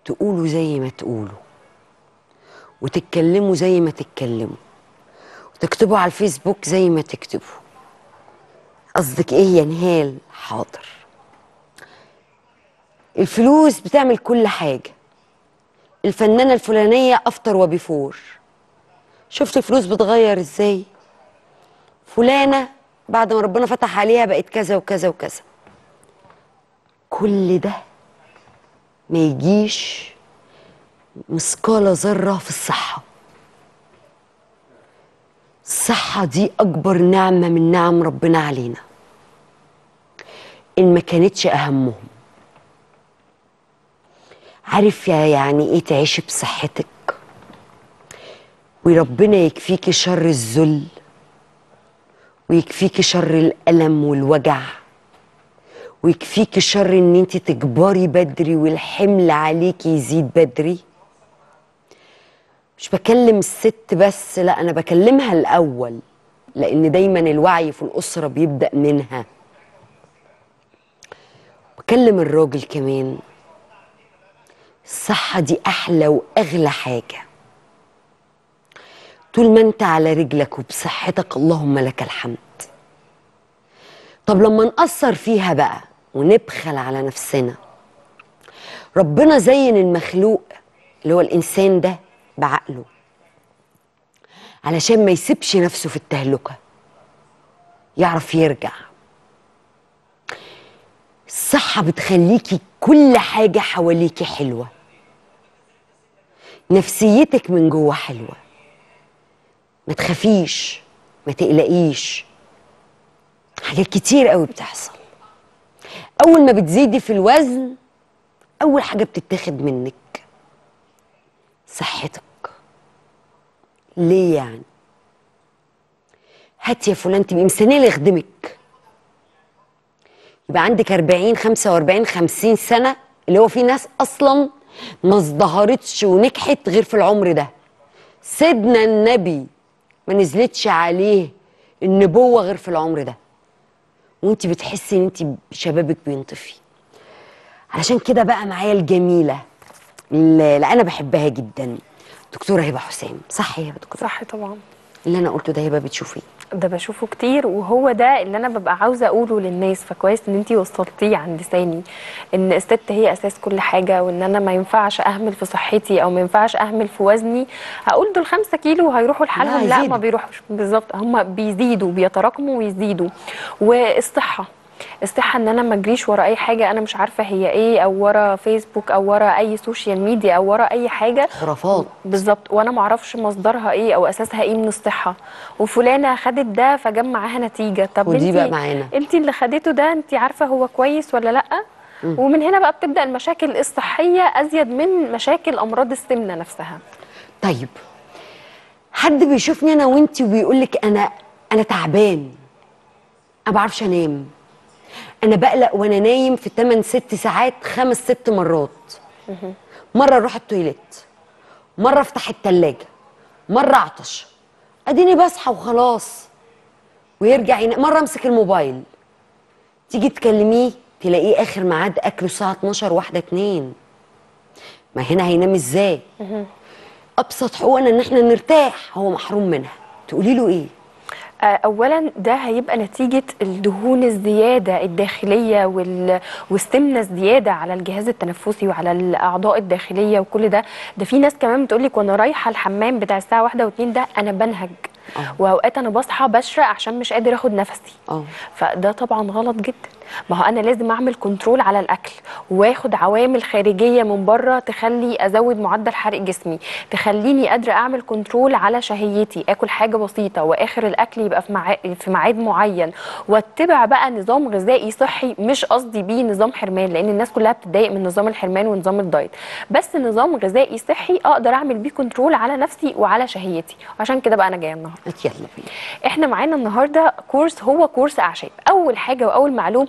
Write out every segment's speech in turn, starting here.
تقولوا زي ما تقولوا وتتكلموا زي ما تتكلموا وتكتبوا على الفيسبوك زي ما تكتبوا قصدك ايه يا نهال حاضر الفلوس بتعمل كل حاجة الفنانة الفلانية أفطر وبيفور شفت الفلوس بتغير ازاي فلانة بعد ما ربنا فتح عليها بقت كذا وكذا وكذا كل ده ما يجيش مثقال ذرة في الصحة الصحة دي أكبر نعمة من نعم ربنا علينا إن ما كانتش أهمهم عارف يا يعني إيه تعيشي بصحتك وربنا يكفيكي شر الذل ويكفيكي شر الألم والوجع ويكفيكي شر ان انت تكبري بدري والحمل عليكي يزيد بدري مش بكلم الست بس لا انا بكلمها الاول لان دايما الوعي في الاسره بيبدا منها بكلم الراجل كمان الصحه دي احلى واغلى حاجه طول ما انت على رجلك وبصحتك اللهم لك الحمد طب لما نقصر فيها بقى ونبخل على نفسنا ربنا زين المخلوق اللي هو الانسان ده بعقله علشان ما يسيبش نفسه في التهلكه يعرف يرجع الصحة بتخليكي كل حاجة حواليكي حلوة نفسيتك من جوه حلوة ما تخافيش ما تقلقيش حاجات كتير قوي بتحصل اول ما بتزيدي في الوزن اول حاجه بتتاخد منك صحتك ليه يعني هات يا فلان تبقي مستنيه اللي يخدمك يبقى عندك 40 45 50 سنه اللي هو في ناس اصلا ما ازدهرتش ونجحت غير في العمر ده سيدنا النبي ما نزلتش عليه النبوه غير في العمر ده وانت بتحسي ان انت شبابك بينطفي علشان كده بقى معايا الجميله اللي انا بحبها جدا دكتوره هبه حسام صح يا دكتوره صح طبعا اللي انا قلته ده هبه بتشوفيه ده بشوفه كتير وهو ده اللي انا ببقى عاوزه اقوله للناس فكويس ان انتي وصلتيه عن لساني ان الست هي اساس كل حاجه وان انا ما ينفعش اهمل في صحتي او ما ينفعش اهمل في وزني هقول دول خمسة كيلو هيروحوا لحالهم لا, هيزيدوا. ما بيروحوش بالظبط هم بيزيدوا بيتراكموا ويزيدوا والصحه الصحة ان انا ما اجريش ورا اي حاجة انا مش عارفة هي ايه او ورا فيسبوك او ورا اي سوشيال ميديا او ورا اي حاجة خرافات بالظبط وانا ما اعرفش مصدرها ايه او اساسها ايه من الصحه وفلانه خدت ده فجاب معاها نتيجه طب ودي انتي- بقى معانا. انت اللي خدته ده انت عارفه هو كويس ولا لا ومن هنا بقى بتبدا المشاكل الصحيه ازيد من مشاكل امراض السمنه نفسها طيب حد بيشوفني انا وانت وبيقول لك انا انا تعبان انا ما بعرفش انام انا بقلق وانا نايم في 8 6 ساعات خمس ست مرات مره اروح التويليت مره افتح التلاجة مره اعطش اديني بصحى وخلاص ويرجع ينام مره امسك الموبايل تيجي تكلميه تلاقيه اخر ميعاد اكله الساعه 12 واحده اتنين ما هنا هينام ازاي ابسط حقوقنا ان احنا نرتاح هو محروم منها تقولي له ايه آه، اولا ده هيبقى نتيجه الدهون الزياده الداخليه وال... والسمنه الزياده على الجهاز التنفسي وعلى الاعضاء الداخليه وكل ده ده في ناس كمان بتقول لك وانا رايحه الحمام بتاع الساعه واحدة واتنين ده انا بنهج آه. واوقات انا بصحى بشرق عشان مش قادر اخد نفسي اه فده طبعا غلط جدا ما هو انا لازم اعمل كنترول على الاكل واخد عوامل خارجيه من بره تخلي ازود معدل حرق جسمي تخليني قادره اعمل كنترول على شهيتي اكل حاجه بسيطه واخر الاكل يبقى في مع... في ميعاد معين واتبع بقى نظام غذائي صحي مش قصدي بيه نظام حرمان لان الناس كلها بتتضايق من نظام الحرمان ونظام الدايت بس نظام غذائي صحي اقدر اعمل بيه كنترول على نفسي وعلى شهيتي عشان كده بقى انا جايه النهارده يلا بينا احنا معانا النهارده كورس هو كورس اعشاب اول حاجه واول معلومه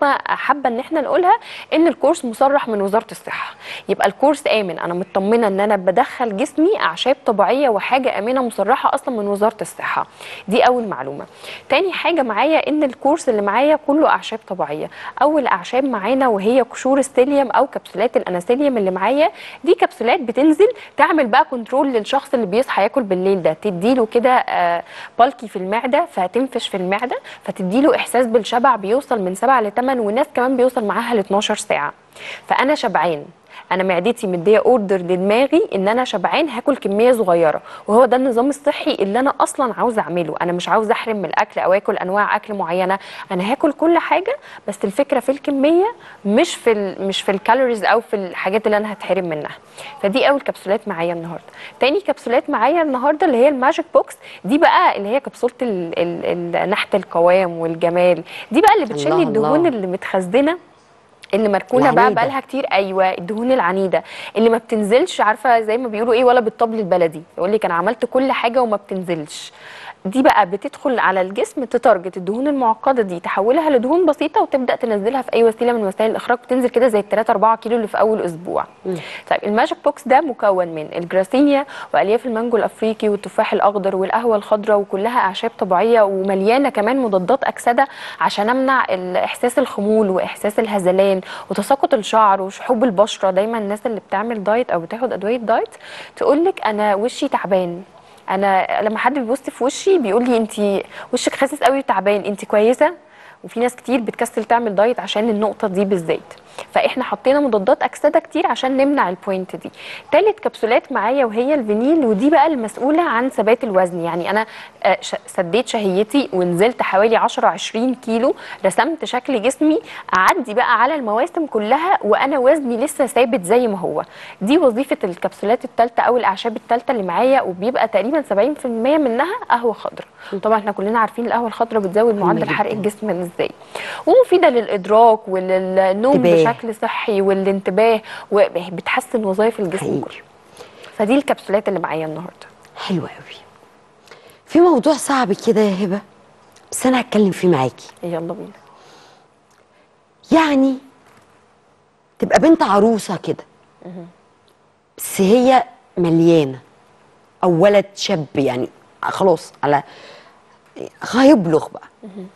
معلومه حابه ان احنا نقولها ان الكورس مصرح من وزاره الصحه يبقى الكورس امن انا مطمنه ان انا بدخل جسمي اعشاب طبيعيه وحاجه امنه مصرحه اصلا من وزاره الصحه دي اول معلومه تاني حاجه معايا ان الكورس اللي معايا كله اعشاب طبيعيه اول اعشاب معانا وهي قشور السيليوم او كبسولات الاناسيليوم اللي معايا دي كبسولات بتنزل تعمل بقى كنترول للشخص اللي بيصحى ياكل بالليل ده تديله كده آه، بالكي في المعده فتنفش في المعده فتديله احساس بالشبع بيوصل من 7 ل 8 وناس كمان بيوصل معاها ل 12 ساعه فانا شبعان انا معدتي مديه اوردر لدماغي ان انا شبعان هاكل كميه صغيره وهو ده النظام الصحي اللي انا اصلا عاوزه اعمله انا مش عاوزه احرم من الاكل او اكل انواع اكل معينه انا هاكل كل حاجه بس الفكره في الكميه مش في ال مش في الكالوريز او في الحاجات اللي انا هتحرم منها فدي اول كبسولات معايا النهارده تاني كبسولات معايا النهارده اللي هي الماجيك بوكس دي بقى اللي هي كبسوله ال- ال- ال- نحت القوام والجمال دي بقى اللي بتشيل الله الدهون الله. اللي متخزنه اللي مركونه بقى العنيدة. بقالها كتير ايوه الدهون العنيده اللي ما بتنزلش عارفه زي ما بيقولوا ايه ولا بالطبل البلدي يقول لك انا عملت كل حاجه وما بتنزلش دي بقى بتدخل على الجسم تتارجت الدهون المعقده دي تحولها لدهون بسيطه وتبدا تنزلها في اي وسيله من وسائل الاخراج بتنزل كده زي ال 3 4 كيلو اللي في اول اسبوع طيب الماجيك بوكس ده مكون من الجراسينيا والياف المانجو الافريقي والتفاح الاخضر والقهوه الخضراء وكلها اعشاب طبيعيه ومليانه كمان مضادات اكسده عشان امنع ال- احساس الخمول واحساس الهذلان وتساقط الشعر وشحوب البشره دايما الناس اللي بتعمل دايت او بتاخد ادويه دايت تقول لك انا وشي تعبان انا لما حد بيبص في وشي بيقول لي انت وشك خاسس قوي وتعبان انت كويسه وفي ناس كتير بتكسل تعمل دايت عشان النقطه دي بالذات فاحنا حطينا مضادات اكسده كتير عشان نمنع البوينت دي تالت كبسولات معايا وهي الفينيل ودي بقى المسؤوله عن ثبات الوزن يعني انا آه، ش- سديت شهيتي ونزلت حوالي 10 20 كيلو رسمت شكل جسمي اعدي بقى على المواسم كلها وانا وزني لسه ثابت زي ما هو دي وظيفه الكبسولات الثالثه او الاعشاب الثالثه اللي معايا وبيبقى تقريبا 70% منها قهوه خضراء طبعا احنا كلنا عارفين القهوه الخضراء بتزود معدل جداً. حرق الجسم ازاي ومفيده للادراك وللنوم انتباه. بشكل صحي والانتباه وبتحسن وظائف الجسم حقيقي. كله فدي الكبسولات اللي معايا النهارده حلو قوي في موضوع صعب كده يا هبه بس انا هتكلم فيه معاكي يلا بينا يعني تبقى بنت عروسه كده بس هي مليانه او ولد شاب يعني خلاص على هيبلغ بقى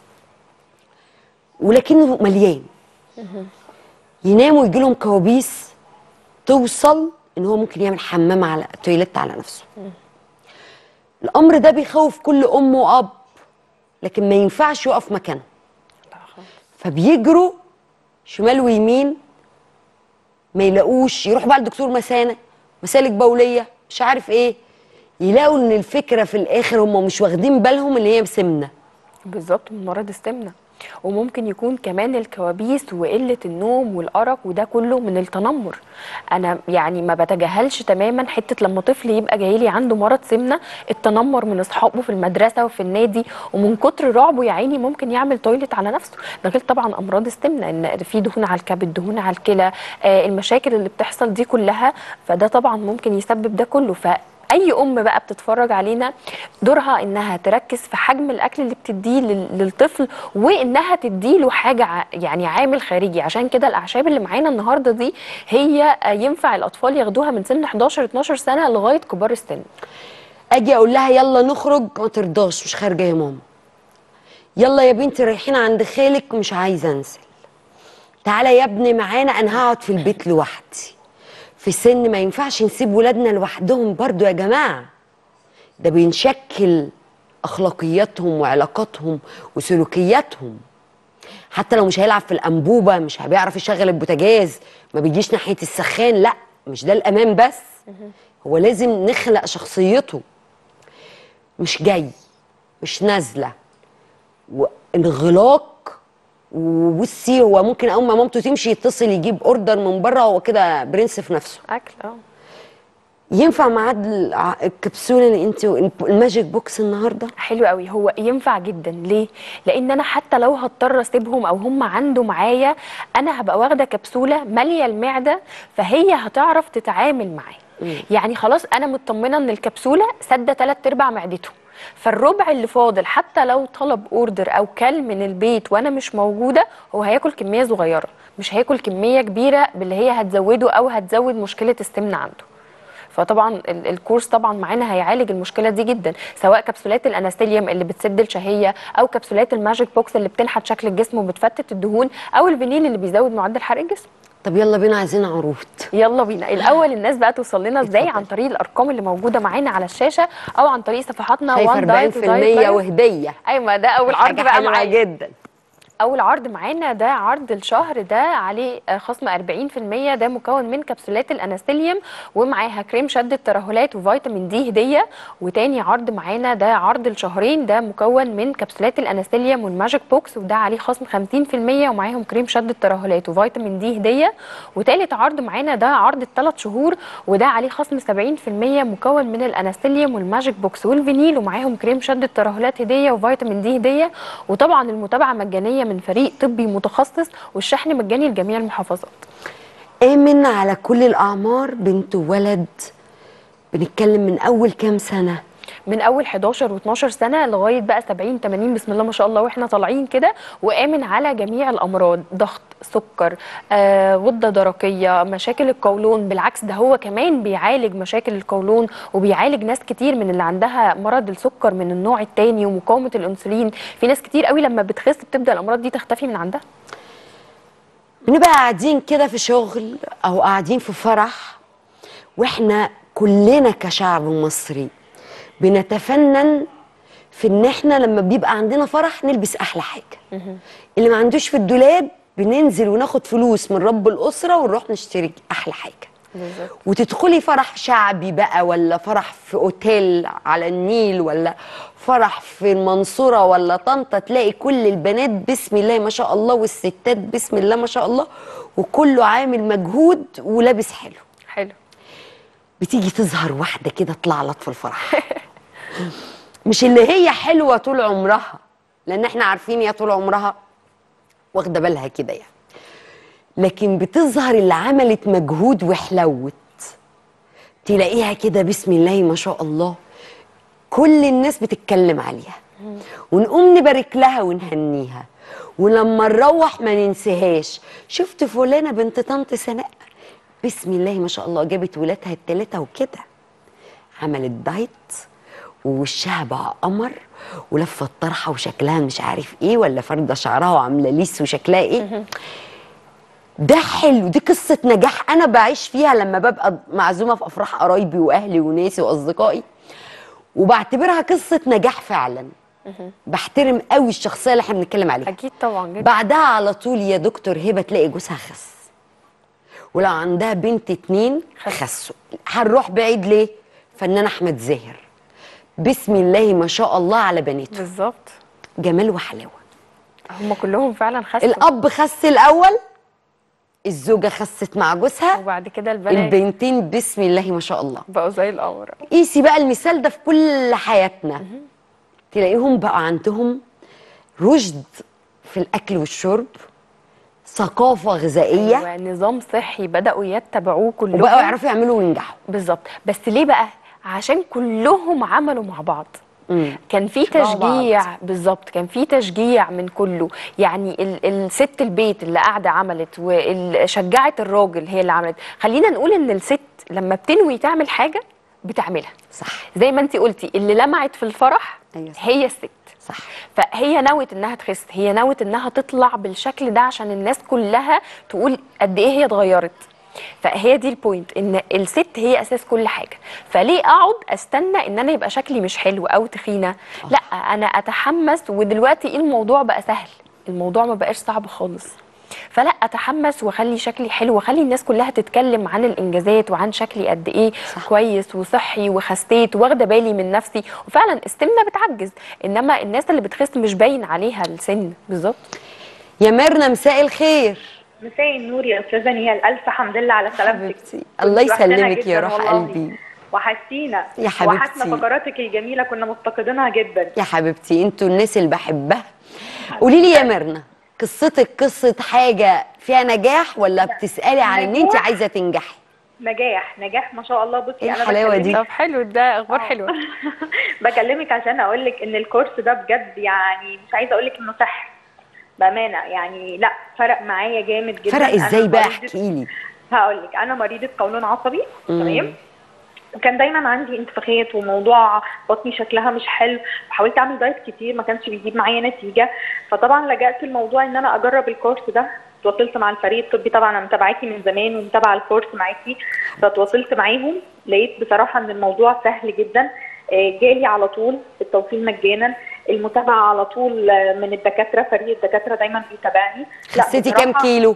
ولكنه مليان ينام ويجي لهم كوابيس توصل ان هو ممكن يعمل حمام على تويلت على نفسه الامر ده بيخوف كل ام واب لكن ما ينفعش يقف مكانه فبيجروا شمال ويمين ما يلاقوش يروحوا بقى لدكتور مثانه مسالك بوليه مش عارف ايه يلاقوا ان الفكره في الاخر هم مش واخدين بالهم ان هي سمنه بالظبط من مرض السمنه وممكن يكون كمان الكوابيس وقله النوم والارق وده كله من التنمر انا يعني ما بتجاهلش تماما حته لما طفل يبقى جاي لي عنده مرض سمنه التنمر من اصحابه في المدرسه وفي النادي ومن كتر رعبه يا عيني ممكن يعمل تويلت على نفسه ده غير طبعا امراض السمنه ان في دهون على الكبد دهون على الكلى آه المشاكل اللي بتحصل دي كلها فده طبعا ممكن يسبب ده كله ف اي ام بقى بتتفرج علينا دورها انها تركز في حجم الاكل اللي بتديه لل- للطفل وانها تديله حاجه ع- يعني عامل خارجي عشان كده الاعشاب اللي معانا النهارده دي هي آه، ينفع الاطفال ياخدوها من سن 11 12 سنه لغايه كبار السن اجي اقول لها يلا نخرج ما ترضاش مش خارجه يا ماما يلا يا بنتي رايحين عند خالك ومش عايزه انزل تعالى يا ابني معانا انا هقعد في البيت لوحدي في سن ما ينفعش نسيب ولادنا لوحدهم برضو يا جماعه ده بينشكل اخلاقياتهم وعلاقاتهم وسلوكياتهم حتى لو مش هيلعب في الانبوبه مش بيعرف يشغل البوتاجاز ما بيجيش ناحيه السخان لا مش ده الامان بس هو لازم نخلق شخصيته مش جاي مش نازله وانغلاق وبصي هو ممكن اول ما مامته تمشي يتصل يجيب اوردر من بره هو كده برنس في نفسه اكل اه ينفع معاد الع- الكبسوله اللي انت الماجيك بوكس النهارده حلو قوي هو ينفع جدا ليه لان انا حتى لو هضطر اسيبهم او هم عنده معايا انا هبقى واخده كبسوله ماليه المعده فهي هتعرف تتعامل معاه يعني خلاص انا مطمنه ان الكبسوله سد ثلاث ارباع معدته فالربع اللي فاضل حتى لو طلب اوردر او كل من البيت وانا مش موجوده هو هياكل كميه صغيره مش هياكل كميه كبيره باللي هي هتزوده او هتزود مشكله السمنه عنده فطبعا ال- الكورس طبعا معانا هيعالج المشكله دي جدا سواء كبسولات الانستيليوم اللي بتسد الشهيه او كبسولات الماجيك بوكس اللي بتنحت شكل الجسم وبتفتت الدهون او الفينيل اللي بيزود معدل حرق الجسم طب يلا بينا عايزين عروض يلا بينا الاول الناس بقى توصل لنا ازاي اتفضل. عن طريق الارقام اللي موجوده معانا على الشاشه او عن طريق صفحاتنا شايفه وان دايت 40% وهديه ايوه ما ده اول عرض حاجة بقى حلوة معايا جدا اول عرض معانا ده عرض الشهر ده عليه آه، خصم 40% ده مكون من كبسولات الانستيليوم ومعاها كريم شد الترهلات وفيتامين دي هديه وتاني عرض معانا ده عرض الشهرين ده مكون من كبسولات الانستيليوم والماجيك بوكس وده عليه خصم 50% ومعاهم كريم شد الترهلات وفيتامين دي هديه وتالت عرض معانا ده عرض الثلاث شهور وده عليه خصم 70% مكون من الانستيليوم والماجيك بوكس والفينيل ومعاهم كريم شد الترهلات هديه وفيتامين دي هديه وطبعا المتابعه مجانيه من فريق طبي متخصص والشحن مجاني لجميع المحافظات آمن على كل الأعمار بنت وولد بنتكلم من أول كام سنة من اول 11 و12 سنه لغايه بقى 70 80 بسم الله ما شاء الله واحنا طالعين كده وامن على جميع الامراض ضغط سكر آه، غده درقيه مشاكل القولون بالعكس ده هو كمان بيعالج مشاكل القولون وبيعالج ناس كتير من اللي عندها مرض السكر من النوع الثاني ومقاومه الانسولين في ناس كتير قوي لما بتخس بتبدا الامراض دي تختفي من عندها بنبقى قاعدين كده في شغل أو قاعدين في فرح وإحنا كلنا كشعب مصري بنتفنن في إن إحنا لما بيبقى عندنا فرح نلبس أحلى حاجة اللي ما عندوش في الدولاب بننزل وناخد فلوس من رب الأسرة ونروح نشتري أحلى حاجة بالظبط وتدخلي فرح شعبي بقى ولا فرح في اوتيل على النيل ولا فرح في المنصوره ولا طنطا تلاقي كل البنات بسم الله ما شاء الله والستات بسم الله ما شاء الله وكله عامل مجهود ولابس حلو حلو بتيجي تظهر واحده كده تلعلط في الفرح مش اللي هي حلوه طول عمرها لان احنا عارفين هي طول عمرها واخده بالها كده يعني لكن بتظهر اللي عملت مجهود وحلوت تلاقيها كده بسم الله ما شاء الله كل الناس بتتكلم عليها ونقوم نبارك لها ونهنيها ولما نروح ما ننساهاش شفت فلانه بنت طنط سناء بسم الله ما شاء الله جابت ولادها التلاته وكده عملت دايت ووشها بقى قمر ولفه طرحه وشكلها مش عارف ايه ولا فارده شعرها وعامله ليس وشكلها ايه ده حلو دي قصه نجاح انا بعيش فيها لما ببقى معزومه في افراح قرايبي واهلي وناسي واصدقائي وبعتبرها قصه نجاح فعلا بحترم قوي الشخصيه اللي احنا بنتكلم عليها اكيد طبعا جدا بعدها على طول يا دكتور هبه تلاقي جوزها خس ولو عندها بنت اتنين خس. خسوا هنروح بعيد ليه فنان احمد زاهر بسم الله ما شاء الله على بناته بالظبط جمال وحلاوه هم كلهم فعلا خسوا الاب خس الاول الزوجه خست مع جوزها وبعد كده البنات البنتين بسم الله ما شاء الله بقوا زي القمر قيسي بقى المثال ده في كل حياتنا تلاقيهم بقى عندهم رشد في الاكل والشرب ثقافه غذائيه أيوة نظام صحي بدأوا يتبعوه كلهم وبقوا يعرفوا يعملوا وينجحوا بالظبط بس ليه بقى عشان كلهم عملوا مع بعض مم. كان في شجعوا بعض. تشجيع بالظبط كان في تشجيع من كله يعني ال- الست البيت اللي قاعده عملت وشجعت الراجل هي اللي عملت خلينا نقول ان الست لما بتنوي تعمل حاجه بتعملها صح زي ما انت قلتي اللي لمعت في الفرح أيوة صح. هي الست صح فهي نوت انها تخس هي نوت انها تطلع بالشكل ده عشان الناس كلها تقول قد ايه هي اتغيرت فهي دي البوينت ان الست هي اساس كل حاجه فليه اقعد استنى ان انا يبقى شكلي مش حلو او تخينه لا انا اتحمس ودلوقتي ايه الموضوع بقى سهل الموضوع ما بقاش صعب خالص فلا اتحمس واخلي شكلي حلو واخلي الناس كلها تتكلم عن الانجازات وعن شكلي قد ايه صح. كويس وصحي وخسيت واخده بالي من نفسي وفعلا السمنه بتعجز انما الناس اللي بتخس مش باين عليها السن بالظبط يا ميرنا مساء الخير مساء النور يا استاذه نيال الف حمد لله على سلامتك حبيبتي الله كنت وحشانا يسلمك يا جداً روح والله. قلبي وحشتينا يا حبيبتي. وحشنا فقراتك الجميله كنا مفتقدينها جدا يا حبيبتي انتوا الناس اللي بحبها قولي لي يا ميرنا قصتك قصه حاجه فيها نجاح ولا بتسالي على ان انت نجاح. عايزه تنجحي نجاح نجاح ما شاء الله بصي إيه انا الحلاوة دي؟ بكلمك- طب حلو ده اخبار آه. حلوه بكلمك عشان اقول لك ان الكورس ده بجد يعني مش عايزه اقول لك انه سحر بامانه يعني لا فرق معايا جامد جدا فرق أنا ازاي بقى مريضة- احكي لي هقول لك انا مريضه قولون عصبي مم. تمام وكان دايما عندي انتفاخات وموضوع بطني شكلها مش حلو وحاولت اعمل دايت كتير ما كانش بيجيب معايا نتيجه فطبعا لجأت الموضوع ان انا اجرب الكورس ده تواصلت مع الفريق الطبي طبعا انا متابعاكي من زمان ومتابعه الكورس معاكي فتواصلت معاهم لقيت بصراحه ان الموضوع سهل جدا آه، جالي على طول التوصيل مجانا المتابعه على طول آه، من الدكاتره فريق الدكاتره دايما بيتابعني لا، خسيتي كام بصراحة كيلو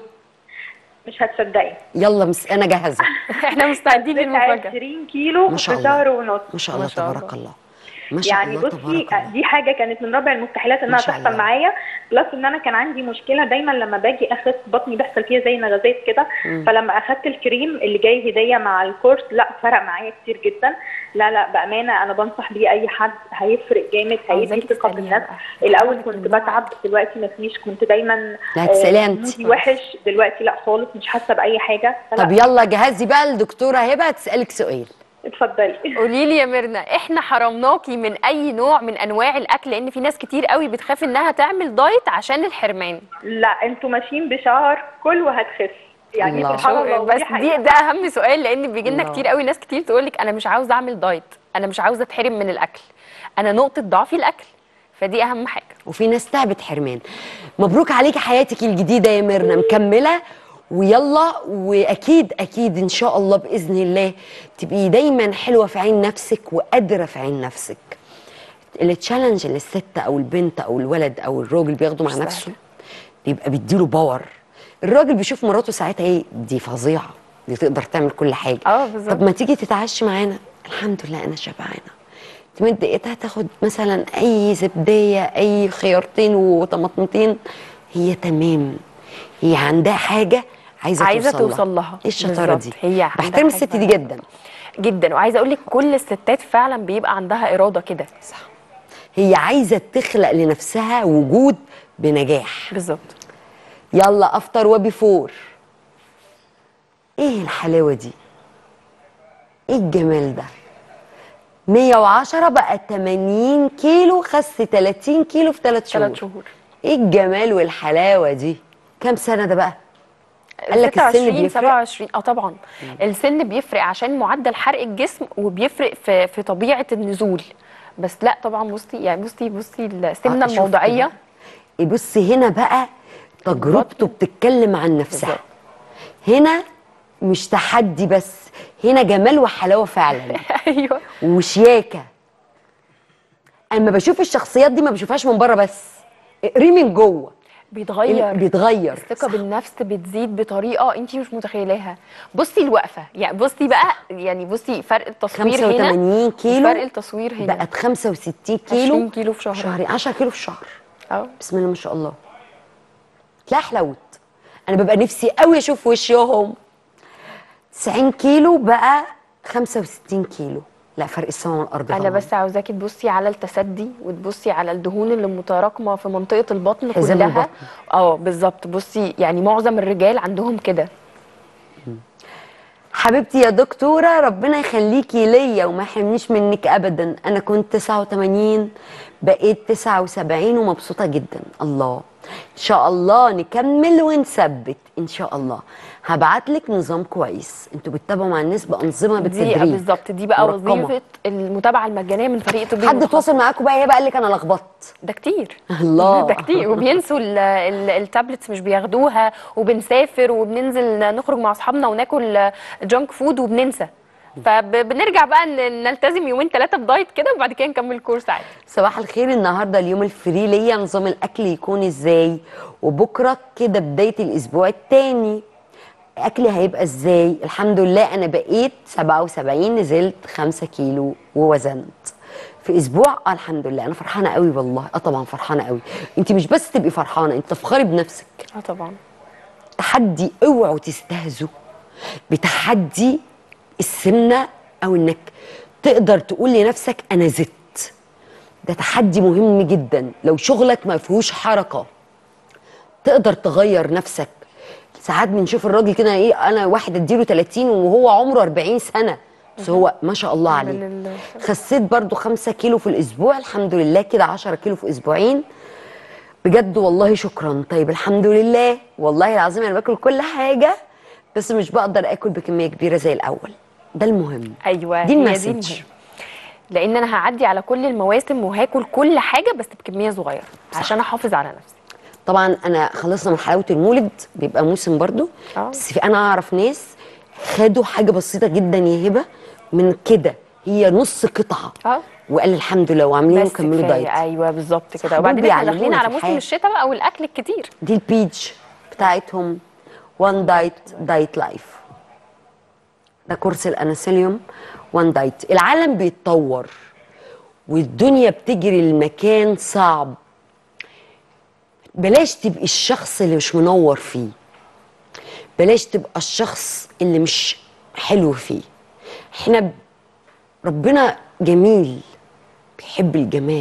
مش هتصدقي يلا مس... انا جاهزه احنا مستعدين خسيت للمفاجاه 20 كيلو ما شاء في الله. شهر ونص ما شاء ما الله شاء تبارك الله. الله ما شاء يعني الله بصي تبارك الله دي حاجه كانت من رابع المستحيلات ما انها شاء تحصل الله. معايا بلس ان انا كان عندي مشكله دايما لما باجي اخس بطني بيحصل فيها زي نغزات كده فلما اخدت الكريم اللي جاي هديه مع الكورس لا فرق معايا كتير جدا لا لا بامانه انا بنصح بيه اي حد هيفرق جامد هيدي عاوزاكي ثقه تسأليها بالنفس بقى. الاول حاولي كنت تمنعي. بتعب دلوقتي مفيش كنت دايما لا، آه، تسأليها انت. مودي وحش دلوقتي لا خالص مش حاسه باي حاجه فلا، طب يلا جهزي بقى الدكتوره هبه تسالك سؤال اتفضلي قولي لي يا ميرنا احنا حرمناكي من اي نوع من انواع الاكل لان في ناس كتير قوي بتخاف انها تعمل دايت عشان الحرمان لا انتوا ماشيين بشعار كل وهتخس يعني الله. سبحان الله بس ودي حقيقة. دي ده اهم سؤال لان بيجي لنا الله. كتير قوي ناس كتير تقول لك انا مش عاوزه اعمل دايت انا مش عاوزه اتحرم من الاكل انا نقطه ضعفي الاكل فدي اهم حاجه وفي ناس تعبت حرمان مبروك عليكي حياتك الجديده يا ميرنا مكمله ويلا واكيد اكيد ان شاء الله باذن الله تبقي دايما حلوه في عين نفسك وقادره في عين نفسك التشالنج اللي الست او البنت او الولد او الراجل بياخده مع مش نفسه سهل. بيبقى بيديله باور الراجل بيشوف مراته ساعتها ايه دي فظيعه دي تقدر تعمل كل حاجه اه بالظبط. طب ما تيجي تتعشي معانا الحمد لله انا شبعانه تمد ايدها تاخد مثلا اي زبديه اي خيارتين وطماطمتين هي تمام هي عندها حاجه عايزه, عايزه توصل, توصل لها ايه الشطاره دي بالظبط. هي عندها بحترم حاجة الست دي فعلا. جدا جدا وعايزه اقول لك كل الستات فعلا بيبقى عندها اراده كده صح هي عايزه تخلق لنفسها وجود بنجاح بالظبط يلا افطر وبيفور ايه الحلاوه دي ايه الجمال ده 110 بقى 80 كيلو خس 30 كيلو في 3 شهور ثلاث شهور ايه الجمال والحلاوه دي كام سنه ده بقى قال لك السن 26 بيفرق 27 اه طبعا السن بيفرق عشان معدل حرق الجسم وبيفرق في في طبيعه النزول بس لا طبعا بصي يعني بصي بصي السمنه آه، شفت الموضعيه بقى؟ إيه بصي هنا بقى تجربته بتتكلم عن نفسها بالظبط. هنا مش تحدي بس هنا جمال وحلاوه فعلا ايوه وشياكه اما بشوف الشخصيات دي ما بشوفهاش من بره بس اقري من جوه بيتغير بيتغير الثقه بالنفس بتزيد بطريقه انت مش متخيلاها بصي الوقفه يعني بصي بقى يعني بصي فرق التصوير هنا 85 كيلو وفرق التصوير هنا بقت 65 كيلو 20 كيلو في شهر. شهرين 10 كيلو في شهر اه بسم الله ما شاء الله تلاقي حلوت انا ببقى نفسي قوي اشوف وشهم 90 كيلو بقى 65 كيلو لا فرق السماء والارض انا طبعاً. بس عاوزاكي تبصي على التسدي وتبصي على الدهون اللي متراكمه في منطقه البطن حزام كلها البطن. اه بالظبط بصي يعني معظم الرجال عندهم كده حبيبتي يا دكتورة ربنا يخليكي ليا وما يحرمنيش منك أبدا أنا كنت 89 بقيت 79 ومبسوطة جدا الله إن شاء الله نكمل ونثبت إن شاء الله هبعتلك نظام كويس انتوا بتتابعوا مع الناس بأنظمة دي بالتدريج بالظبط دي بقى مرقمة. وظيفه المتابعه المجانيه من فريق طبي حد متخصص. تواصل معاكم بقى هي بقى قال لك أنا لخبطت ده كتير الله. ده كتير وبينسوا ال- ال- التابلتس مش بياخدوها وبنسافر وبننزل نخرج مع اصحابنا وناكل جانك فود وبننسى فبنرجع بقى ن- نلتزم يومين ثلاثه بدايت كده وبعد كده نكمل الكورس عادي صباح الخير النهارده اليوم الفري ليا نظام الاكل يكون ازاي وبكره كده بدايه الاسبوع التاني اكلي هيبقى ازاي الحمد لله انا بقيت 77 نزلت 5 كيلو ووزنت في اسبوع آه الحمد لله انا فرحانه قوي والله اه طبعا فرحانه قوي انت مش بس تبقي فرحانه انت تفخري بنفسك اه طبعا تحدي اوعوا تستهزوا بتحدي السمنه او انك تقدر تقول لنفسك انا زدت ده تحدي مهم جدا لو شغلك ما فيهوش حركه تقدر تغير نفسك ساعات بنشوف الراجل كده ايه انا واحد اديله 30 وهو عمره 40 سنه بس هو ما شاء الله عليه من ال- خسيت برضو 5 كيلو في الاسبوع الحمد لله كده 10 كيلو في اسبوعين بجد والله شكرا طيب الحمد لله والله العظيم انا باكل كل حاجه بس مش بقدر اكل بكميه كبيره زي الاول ده المهم ايوه دي هي المسج. المهم. لان انا هعدي على كل المواسم وهاكل كل حاجه بس بكميه صغيره عشان احافظ على نفسي طبعا انا خلصنا من حلاوه المولد بيبقى موسم برضو آه. بس في انا اعرف ناس خدوا حاجه بسيطه جدا يا هبه من كده هي نص قطعه اه وقال الحمد لله وعاملين بس وكملوا كفاية. دايت ايوه بالظبط كده دول وبعدين احنا بيعلمونا داخلين في على موسم الحياة. الشتاء بقى والاكل الكتير دي البيج بتاعتهم وان دايت دايت لايف ده كورس الاناسيليوم وان دايت العالم بيتطور والدنيا بتجري المكان صعب بلاش تبقي الشخص اللي مش منور فيه بلاش تبقى الشخص اللي مش حلو فيه احنا ب- ربنا جميل بيحب الجمال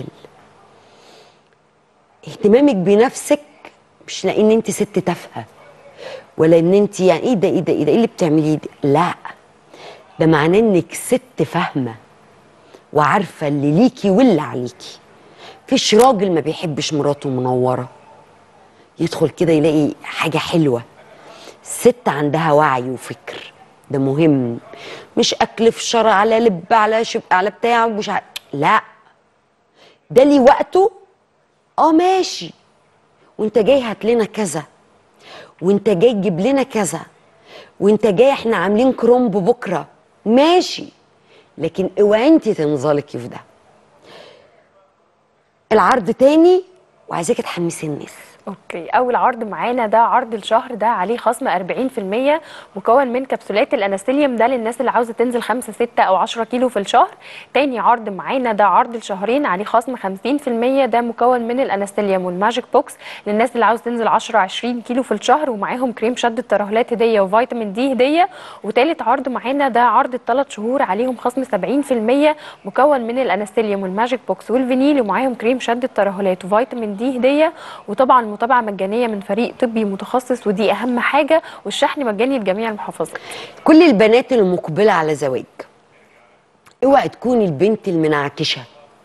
اهتمامك بنفسك مش لان انت ست تافهه ولا ان انت يعني ايه ده ايه ده ايه ده ايه اللي بتعمليه ده لا ده معناه انك ست فاهمه وعارفه اللي ليكي واللي عليكي فيش راجل ما بيحبش مراته منوره يدخل كده يلاقي حاجه حلوه ست عندها وعي وفكر ده مهم مش اكل في شر على لب على شب على بتاع مش ع... لا ده ليه وقته اه ماشي وانت جاي هات لنا كذا وانت جاي تجيب لنا كذا وانت جاي احنا عاملين كرومب بكره ماشي لكن اوعي انت تنزلقي في ده العرض تاني وعايزاكي تحمسي الناس اوكي اول عرض معانا ده عرض الشهر ده عليه خصم 40% مكون من كبسولات الانستيليوم ده للناس اللي عاوزه تنزل 5 6 او 10 كيلو في الشهر تاني عرض معانا ده عرض الشهرين عليه خصم 50% ده مكون من الانستيليوم والماجيك بوكس للناس اللي عاوزه تنزل 10 20 كيلو في الشهر ومعاهم كريم شد الترهلات هديه وفيتامين دي هديه وتالت عرض معانا ده عرض الثلاث شهور عليهم خصم 70% مكون من الانستيليوم والماجيك بوكس والفينيل ومعاهم كريم شد الترهلات وفيتامين دي هديه وطبعا متابعه مجانيه من فريق طبي متخصص ودي اهم حاجه والشحن مجاني لجميع المحافظات كل البنات المقبله على زواج اوعي تكوني البنت المنعكشه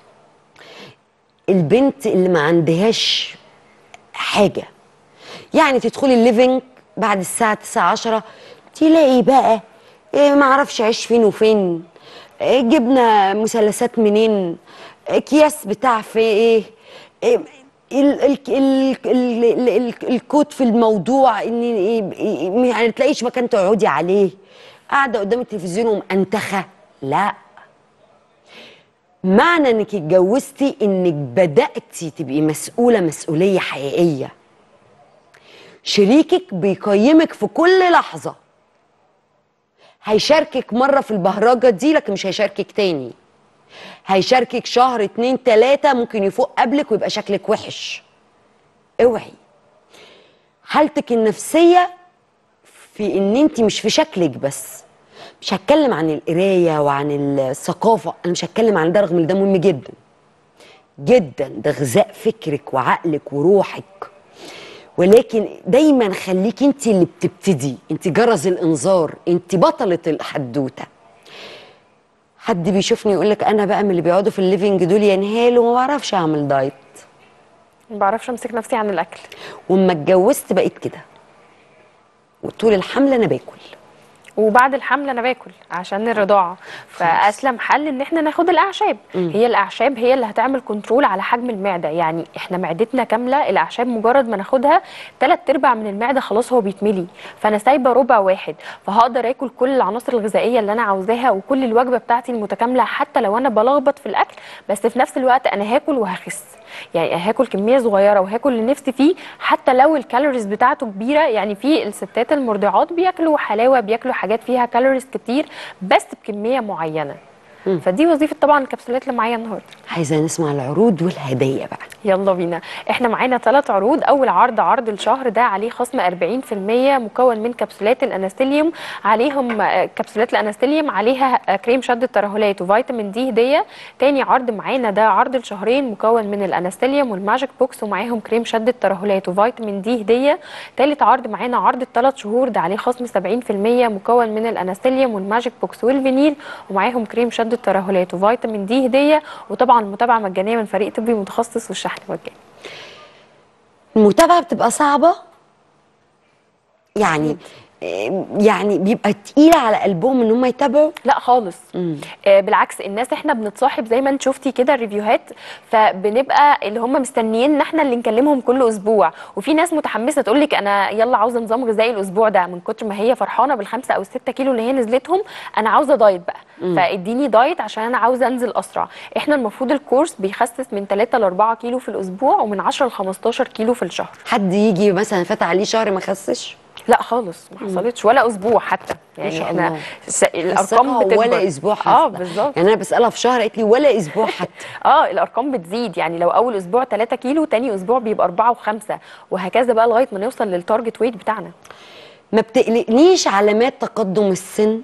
البنت اللي ما عندهاش حاجه يعني تدخلي الليفينج بعد الساعه 9 10 تلاقي بقى إيه ما اعرفش عيش فين وفين إيه جبنا مثلثات منين إيه اكياس بتاع في ايه, إيه ال ال ال ال ال ال الكوت في الموضوع ان إيه- إيه- يعني تلاقيش مكان تقعدي عليه قاعده قدام التلفزيون ومأنتخه لا معنى انك اتجوزتي انك بدأتي تبقي مسؤولة مسؤولية حقيقية شريكك بيقيمك في كل لحظة هيشاركك مرة في البهرجة دي لكن مش هيشاركك تاني هيشاركك شهر اتنين تلاتة ممكن يفوق قبلك ويبقى شكلك وحش اوعي حالتك النفسية في ان انت مش في شكلك بس مش هتكلم عن القرايه وعن الثقافه انا مش هتكلم عن ده رغم ان ده مهم جدا جدا ده غذاء فكرك وعقلك وروحك ولكن دايما خليك انت اللي بتبتدي انت جرس الانذار انت بطله الحدوته حد بيشوفني يقول لك انا بقى من اللي بيقعدوا في الليفينج دول ينهالوا وما بعرفش اعمل دايت ما بعرفش امسك نفسي عن الاكل واما اتجوزت بقيت كده وطول الحمل انا باكل وبعد الحمل انا باكل عشان الرضاعه فاسلم حل ان احنا ناخد الاعشاب هي الاعشاب هي اللي هتعمل كنترول على حجم المعده يعني احنا معدتنا كامله الاعشاب مجرد ما ناخدها ثلاث ارباع من المعده خلاص هو بيتملي فانا سايبه ربع واحد فهقدر اكل كل العناصر الغذائيه اللي انا عاوزاها وكل الوجبه بتاعتي المتكامله حتى لو انا بلخبط في الاكل بس في نفس الوقت انا هاكل وهخس يعني هاكل كميه صغيره وهاكل اللي نفسي فيه حتى لو الكالوريز بتاعته كبيره يعني في الستات المرضعات بياكلوا حلاوه بياكلوا حاجات فيها كالوريز كتير بس بكميه معينه فدي وظيفه طبعا الكبسولات اللي معايا النهارده عايزه نسمع العروض والهدايا بقى يلا بينا احنا معانا ثلاث عروض اول عرض عرض الشهر ده عليه خصم 40% مكون من كبسولات الانستيليوم عليهم آه، كبسولات الانستيليوم عليها آه، كريم شد الترهلات وفيتامين دي هديه تاني عرض معانا ده عرض الشهرين مكون من الانستيليوم والماجيك بوكس ومعاهم كريم شد الترهلات وفيتامين دي هديه تالت عرض معانا عرض الثلاث شهور ده عليه خصم 70% مكون من الانستيليوم والماجيك بوكس والفينيل ومعاهم كريم شد الترهلات وفيتامين دي هديه وطبعا المتابعه مجانيه من فريق طبي متخصص والشحن مجاني المتابعه بتبقى صعبه يعني يعني بيبقى تقيله على قلبهم ان هم يتابعوا لا خالص آه بالعكس الناس احنا بنتصاحب زي ما انت شفتي كده الريفيوهات فبنبقى اللي هم مستنيين ان احنا اللي نكلمهم كل اسبوع وفي ناس متحمسه تقول لك انا يلا عاوزه نظام غذائي الاسبوع ده من كتر ما هي فرحانه بالخمسه او السته كيلو اللي هي نزلتهم انا عاوزه دايت بقى فاديني دايت عشان انا عاوزه انزل اسرع احنا المفروض الكورس بيخسس من 3 ل 4 كيلو في الاسبوع ومن 10 ل 15 كيلو في الشهر حد يجي مثلا فات عليه شهر ما خسش لا خالص ما حصلتش ولا اسبوع حتى ما يعني شاء احنا الله. س- الارقام الثقة بتكبر ولا اسبوع حتى اه بالظبط يعني انا بسالها في شهر قالت لي ولا اسبوع حتى اه الارقام بتزيد يعني لو اول اسبوع 3 كيلو تاني اسبوع بيبقى 4 و5 وهكذا بقى لغايه ما نوصل للتارجت ويت بتاعنا ما بتقلقنيش علامات تقدم السن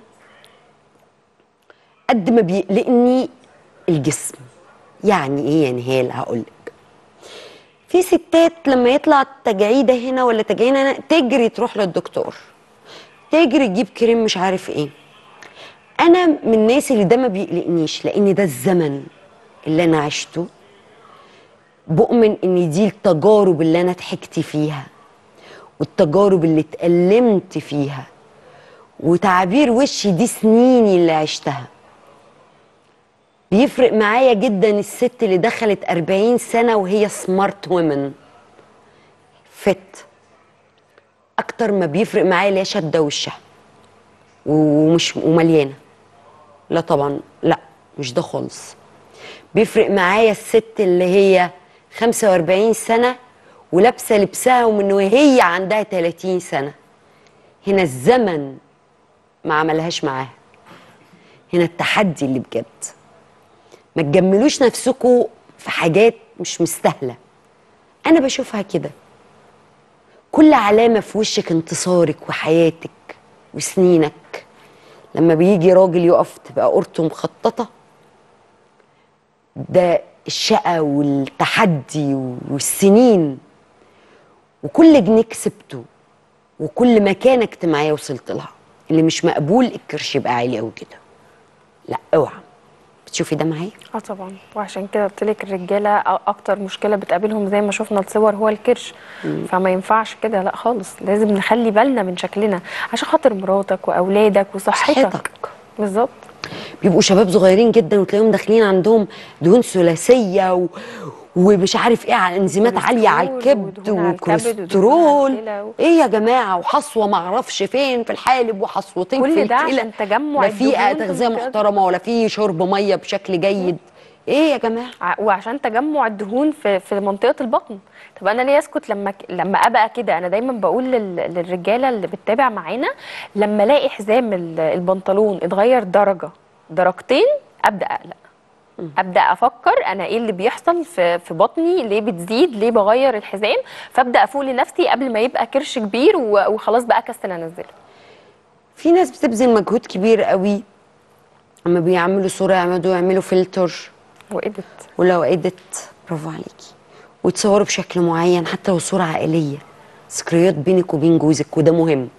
قد ما بيقلقني الجسم يعني ايه يا نهال هقول لك في ستات لما يطلع تجاعيده هنا ولا تجاعيده هنا تجري تروح للدكتور تجري تجيب كريم مش عارف ايه انا من الناس اللي ده ما بيقلقنيش لان ده الزمن اللي انا عشته بؤمن ان دي التجارب اللي انا ضحكت فيها والتجارب اللي اتألمت فيها وتعبير وشي دي سنيني اللي عشتها بيفرق معايا جدا الست اللي دخلت 40 سنة وهي سمارت وومن فت أكتر ما بيفرق معايا اللي هي شادة وشها ومش ومليانة لا طبعا لا مش ده خالص بيفرق معايا الست اللي هي 45 سنة ولابسة لبسها ومن وهي عندها 30 سنة هنا الزمن ما عملهاش معاها هنا التحدي اللي بجد ما تجملوش نفسكم في حاجات مش مستاهلة أنا بشوفها كده كل علامة في وشك انتصارك وحياتك وسنينك لما بيجي راجل يقف تبقى قرته مخططة ده الشقة والتحدي والسنين وكل جنيه كسبته وكل مكانة اجتماعية وصلت لها اللي مش مقبول الكرش يبقى عالي قوي كده لا اوعى بتشوفي ده معايا اه طبعا وعشان كده قلت لك الرجاله أ- اكتر مشكله بتقابلهم زي ما شفنا الصور هو الكرش فما ينفعش كده لا خالص لازم نخلي بالنا من شكلنا عشان خاطر مراتك واولادك وصحتك صحتك. بالظبط بيبقوا شباب صغيرين جدا وتلاقيهم داخلين عندهم دهون ثلاثيه و... ومش عارف ايه على انزيمات عاليه على كوليسترول الكبد ودهون على الكبد ودهون على وكوليسترول الكلى و- ايه يا جماعه وحصوه ما اعرفش فين في الحالب وحصوتين كل في ده الكلى عشان تجمع لا في الدهون في تغذيه المنطقة دي. محترمه ولا في شرب ميه بشكل جيد ايه يا جماعه ع- وعشان تجمع الدهون في في منطقه البطن طب انا ليه اسكت لما ك- لما ابقى كده انا دايما بقول لل- للرجاله اللي بتتابع معانا لما الاقي حزام ال- البنطلون اتغير درجه درجتين ابدا اقلق ابدا افكر انا ايه اللي بيحصل في في بطني ليه بتزيد ليه بغير الحزام فابدا افوق لنفسي قبل ما يبقى كرش كبير و- وخلاص بقى اكسل انزله في ناس بتبذل مجهود كبير قوي اما بيعملوا صوره يعملوا يعملوا فلتر وقدت ولو ادت برافو عليكي وتصوروا بشكل معين حتى لو صورة عائلية ذكريات بينك وبين جوزك وده مهم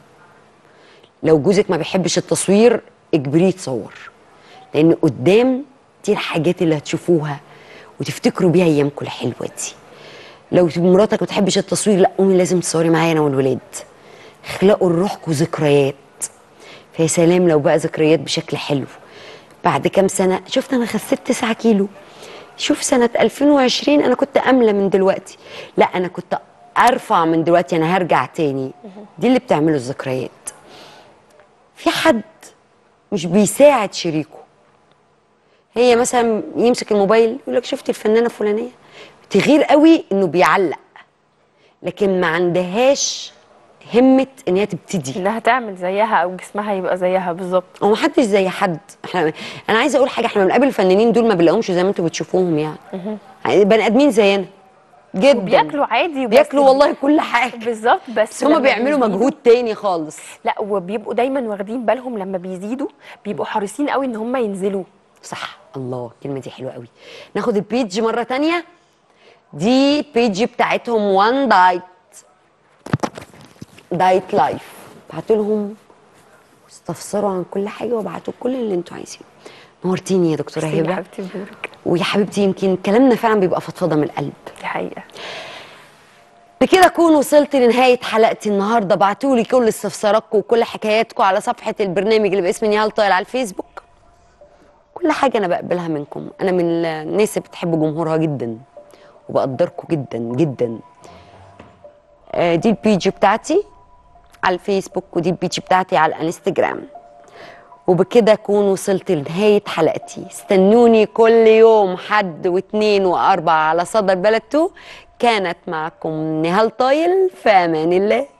لو جوزك ما بيحبش التصوير اجبريه يتصور لان قدام دي الحاجات اللي هتشوفوها وتفتكروا بيها ايامكم الحلوه دي لو مراتك ما بتحبش التصوير لا قومي لازم تصوري معايا انا والولاد اخلقوا لروحكم ذكريات فيا سلام لو بقى ذكريات بشكل حلو بعد كام سنه شفت انا خسيت 9 كيلو شوف سنه 2020 انا كنت املى من دلوقتي لا انا كنت ارفع من دلوقتي انا هرجع تاني دي اللي بتعمله الذكريات في حد مش بيساعد شريكه هي مثلا يمسك الموبايل يقول لك شفتي الفنانه الفلانيه تغير قوي انه بيعلق لكن ما عندهاش همه ان هي تبتدي انها تعمل زيها او جسمها يبقى زيها بالظبط هو محدش زي حد احنا انا عايزه اقول حاجه احنا بنقابل الفنانين دول ما بنلاقيهمش زي ما انتوا بتشوفوهم يعني يعني بني ادمين زينا جدا بياكلوا عادي وبس- بياكلوا والله كل حاجه بالظبط بس بس هما لما بيعملوا بيزيدوا- مجهود تاني خالص لا وبيبقوا دايما واخدين بالهم لما بيزيدوا بيبقوا حريصين قوي ان هم ينزلوا صح الله الكلمه دي حلوه قوي ناخد البيج مره تانية دي البيج بتاعتهم وان دايت دايت لايف بعتوا لهم استفسروا عن كل حاجه وابعتوا كل اللي انتوا عايزينه نورتيني يا دكتوره ميرسي يا هبه حبيبتي بورك ويا حبيبتي يمكن كلامنا فعلا بيبقى فضفضه من القلب دي حقيقه بكده اكون وصلت لنهايه حلقتي النهارده بعتوا لي كل استفساراتكم وكل حكاياتكم على صفحه البرنامج اللي باسم نهال طايل على الفيسبوك كل حاجه انا بقبلها منكم انا من الناس اللي بتحب جمهورها جدا وبقدركم جدا جدا آه، دي البيج بتاعتي على الفيسبوك ودي البيج بتاعتي على الانستجرام وبكده اكون وصلت لنهايه حلقتي استنوني كل يوم حد واثنين واربعه على صدى البلد 2 كانت معكم نهال طايل في امان الله